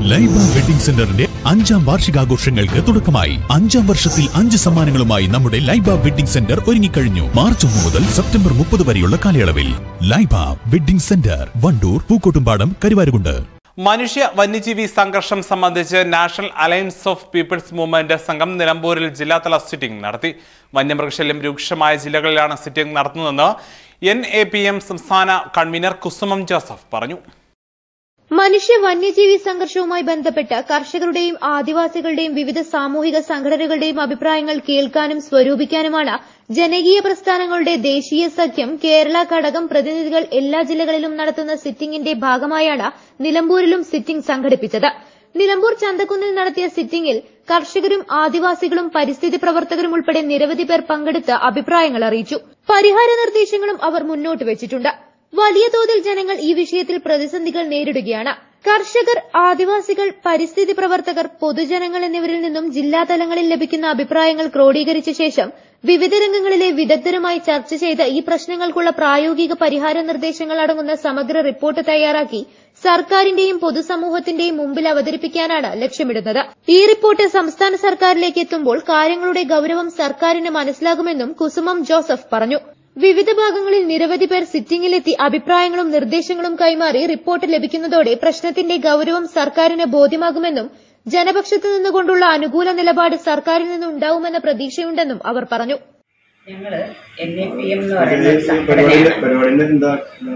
Laiba wedding സെന്ററിന്റെ അഞ്ചാം വാർഷികാഘോഷങ്ങൾക്ക് തുടക്കമായി അഞ്ചാം വർഷത്തിൽ അഞ്ച് സമ്മാനങ്ങളുമായി നമ്മുടെ ലൈബ വെഡിംഗ് സെന്റർ ഒരുങ്ങിക്കഴിഞ്ഞു മാർച്ച് ഒന്ന് മുതൽ സെപ്റ്റംബർ മുപ്പത് വരെയുള്ള കാലയളവിൽ ലൈബ വെഡിംഗ് സെന്റർ വണ്ടൂർ പൂക്കോട്ടുംപാടം കരുവാരുകുണ്ട് മനുഷ്യ വന്യജീവി സംഘർഷം സംബന്ധിച്ച് National Alliance of People's Movement സംഘം നിലമ്പൂരിൽ ജില്ലാതല സിറ്റിംഗ് നടത്തി വന്യമൃഗശല്യം രൂക്ഷമായ ജില്ലകളിലാണ് സിറ്റിംഗ് നടത്തുന്നതെന്ന് എൻ എ പി എം സംസ്ഥാന കൺവീനർ കുസുമം ജോസഫ് പറഞ്ഞു മനുഷ്യ വന്യജീവി സംഘർഷവുമായി ബന്ധപ്പെട്ട് കർഷകരുടെയും ആദിവാസികളുടെയും വിവിധ സാമൂഹിക സംഘടനകളുടെയും അഭിപ്രായങ്ങൾ കേൾക്കാനും സ്വരൂപിക്കാനുമാണ് ജനകീയ പ്രസ്ഥാനങ്ങളുടെ ദേശീയ സഖ്യം കേരള ഘടകം പ്രതിനിധികൾ എല്ലാ ജില്ലകളിലും നടത്തുന്ന സിറ്റിംഗിന്റെ ഭാഗമായാണ് നിലമ്പൂരിലും സിറ്റിംഗ് സംഘടിപ്പിച്ചത് നിലമ്പൂർ ചന്തക്കുന്നിൽ നടത്തിയ സിറ്റിംഗിൽ കർഷകരും ആദിവാസികളും പരിസ്ഥിതി പ്രവർത്തകരും ഉൾപ്പെടെ നിരവധി പേർ പങ്കെടുത്ത് അഭിപ്രായങ്ങൾ അറിയിച്ചു പരിഹാര നിർദ്ദേശങ്ങളും അവർ മുന്നോട്ട് വെച്ചിട്ടുണ്ട് വലിയ തോതിൽ ജനങ്ങൾ ഈ വിഷയത്തിൽ പ്രതിസന്ധികൾ നേരിടുകയാണ് കർഷകർ ആദിവാസികൾ പരിസ്ഥിതി പ്രവർത്തകർ പൊതുജനങ്ങൾ എന്നിവരിൽ നിന്നും ജില്ലാ തലങ്ങളിൽ ലഭിക്കുന്ന അഭിപ്രായങ്ങൾ ക്രോഡീകരിച്ച ശേഷം വിവിധ രംഗങ്ങളിലെ വിദഗ്ധരുമായി ചർച്ച ചെയ്ത് ഈ പ്രശ്നങ്ങൾക്കുള്ള പ്രായോഗിക പരിഹാര നിർദ്ദേശങ്ങൾ അടങ്ങുന്ന സമഗ്ര റിപ്പോർട്ട് തയ്യാറാക്കി സർക്കാരിന്റെയും പൊതുസമൂഹത്തിന്റെയും മുമ്പിൽ അവതരിപ്പിക്കാനാണ് ലക്ഷ്യമിടുന്നത് ഈ റിപ്പോർട്ട് സംസ്ഥാന സർക്കാരിലേക്ക് എത്തുമ്പോൾ കാര്യങ്ങളുടെ ഗൌരവം സർക്കാരിന് മനസ്സിലാകുമെന്നും കുസുമം ജോസഫ് പറഞ്ഞു വിവിധ ഭാഗങ്ങളിൽ നിരവധി പേർ സിറ്റിംഗിലെത്തി അഭിപ്രായങ്ങളും നിർദ്ദേശങ്ങളും കൈമാറി റിപ്പോർട്ട് ലഭിക്കുന്നതോടെ പ്രശ്നത്തിന്റെ ഗൌരവം സർക്കാരിന് ബോധ്യമാകുമെന്നും ജനപക്ഷത്തു നിന്നുകൊണ്ടുള്ള അനുകൂല നിലപാട് സർക്കാരിൽ നിന്നുണ്ടാവുമെന്ന പ്രതീക്ഷയുണ്ടെന്നും അവർ പറഞ്ഞു ഞങ്ങള് എൻ എ പി എം എന്ന് പറയുന്ന ഒരു സംഘടനയാണ് പരിപാടിന്റെ എന്താ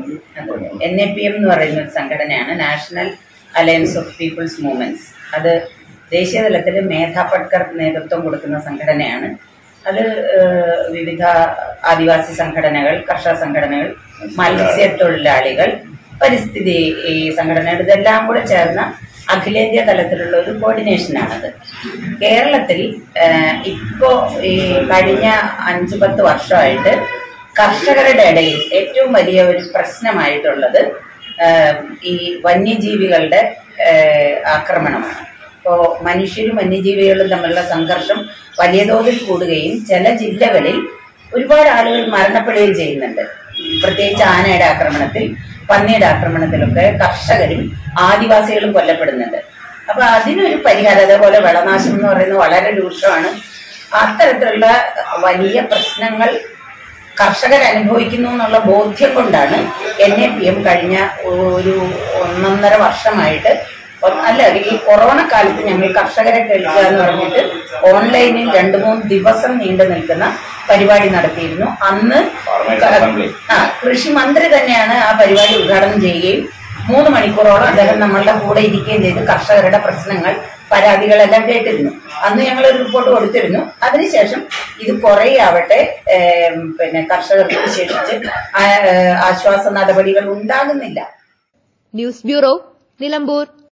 എൻ എ പി എം എന്ന് പറയുന്ന ഒരു സംഘടനയാണ് National Alliance of People's Movements അത് ദേശീയ തലത്തിൽ മേധ പട്കർ നേതൃത്വം കൊടുക്കുന്ന സംഘടനയാണ് അത് ഏഹ്, വിവിധ ആദിവാസി സംഘടനകൾ കർഷക സംഘടനകൾ മത്സ്യത്തൊഴിലാളികൾ പരിസ്ഥിതി ഈ സംഘടനകൾ ഇതെല്ലാം കൂടെ ചേർന്ന അഖിലേന്ത്യാ തലത്തിലുള്ള ഒരു കോർഡിനേഷനാണത് കേരളത്തിൽ ഏഹ്, ഇപ്പോ ഈ കഴിഞ്ഞ അഞ്ചു പത്ത് വർഷമായിട്ട് കർഷകരുടെ ഇടയിൽ ഏറ്റവും വലിയ ഒരു പ്രശ്നമായിട്ടുള്ളത് ഏഹ്, ഈ വന്യജീവികളുടെ ഏഹ്, ആക്രമണമാണ് ഇപ്പോൾ മനുഷ്യരും വന്യജീവികളും തമ്മിലുള്ള സംഘർഷം വലിയ തോതിൽ കൂടുകയും ചില ജില്ലകളിൽ ഒരുപാട് ആളുകൾ മരണപ്പെടുകയും ചെയ്യുന്നുണ്ട് പ്രത്യേകിച്ച് ആനയുടെ ആക്രമണത്തിൽ പന്നിയുടെ ആക്രമണത്തിലൊക്കെ കർഷകരും ആദിവാസികളും കൊല്ലപ്പെടുന്നുണ്ട് അപ്പൊ അതിനൊരു പരിഹാരം അതേപോലെ വെള്ളനാശം എന്ന് പറയുന്നത് വളരെ രൂക്ഷമാണ് അത്തരത്തിലുള്ള വലിയ പ്രശ്നങ്ങൾ കർഷകർ അനുഭവിക്കുന്നു എന്നുള്ള ബോധ്യം കൊണ്ടാണ് എൻ എ പി എം കഴിഞ്ഞ ഒരു ഒന്നൊന്നര വർഷമായിട്ട് ഒ- അല്ല ഈ കൊറോണ കാലത്ത് ഞങ്ങൾ കർഷകരെ കേൾക്കുക എന്ന് പറഞ്ഞിട്ട് ഓൺലൈനിൽ രണ്ടു മൂന്ന് ദിവസം നീണ്ടു നിൽക്കുന്ന പരിപാടി നടത്തിയിരുന്നു അന്ന് ആ കൃഷി മന്ത്രി തന്നെയാണ് ആ പരിപാടി ഉദ്ഘാടനം ചെയ്യുകയും മൂന്ന് മണിക്കൂറോളം അദ്ദേഹം നമ്മളുടെ കൂടെ ഇരിക്കുകയും ചെയ്ത് കർഷകരുടെ പ്രശ്നങ്ങൾ പരാതികളെല്ലാം കേട്ടിരുന്നു അന്ന് ഞങ്ങൾ ഒരു റിപ്പോർട്ട് കൊടുത്തിരുന്നു അതിനുശേഷം ഇത് കുറേയാവട്ടെ ഏം, പിന്നെ കർഷകർക്ക് വിശേഷിച്ച് ആ- ഏ, ആശ്വാസ നടപടികൾ ഉണ്ടാകുന്നില്ല ന്യൂസ് ബ്യൂറോ നിലമ്പൂർ